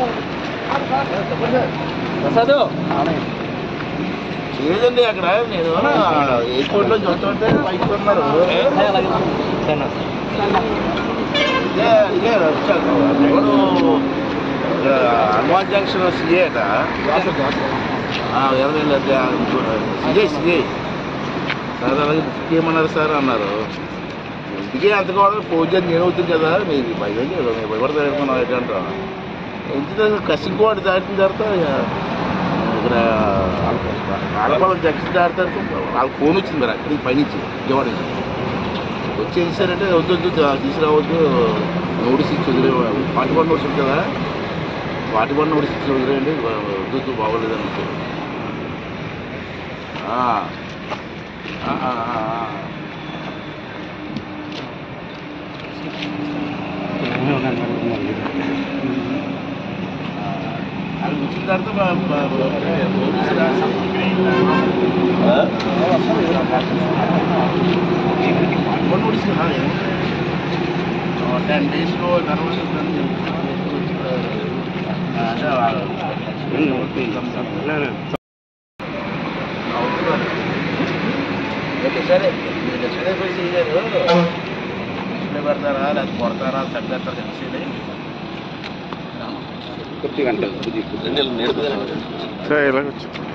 ప్రసాద్ లేదండి అక్కడ నేను ఎయిర్పోర్ట్ లో చూస్తుంటే బైక్ ఉన్నారు ఇదే ఇదే వచ్చాను ఎవరు హనుమాన్ జంక్షన్ సిఏట ఎవరు సిఏ సిఏ సార్ అలాగే బుక్ ఏమన్నారు సార్ అన్నారు ఇంటికే అంత కావాలి పూజ నేను అవుతుంది కదా మీరు భయం మీరు భయపడతారు అనుకున్నాం ఏంటంటే ఎందుకంటే కసిగోడ దాటిన తర్వాత ఇక ఇక్కడ ఆడపాలెం జంక్షన్ దాటితే వాళ్ళకి ఫోన్ వచ్చింది మరి అక్కడికి పైనుంచి విజయవాడ నుంచి వచ్చి ఏం చేశారంటే వద్దు వద్దు దా- తీసుకురావద్దు నోటీస్ ఇచ్చి వదిలే ఫార్టీ వన్ నోటీస్ ఉంటుంది కదా ఫార్టీ వన్ నోటీస్ ఇచ్చి వదిలేయండి వద్దు వద్దు బాగోలేదు అని చెప్పారు. ఆ. ఆ, ఆ, ఆ, ఆ. అది వచ్చిన తర్వాత బ- బ- బ- నోటీస్ రాసి ఆ? ఫార్టీ వన్ నోటీస్ కదా టెన్ డేస్లో తర్వాత అంటే ఓకే సరే మీరు లక్ష్మీ పోయి చేయలేదు డిస్ప్లే పెడతారా లేకపోతే కొడతారా తగ్గేస్తారా తెలిసేది రెండు నెలలు నేర్పుదా సరే ఇలాగ వచ్చి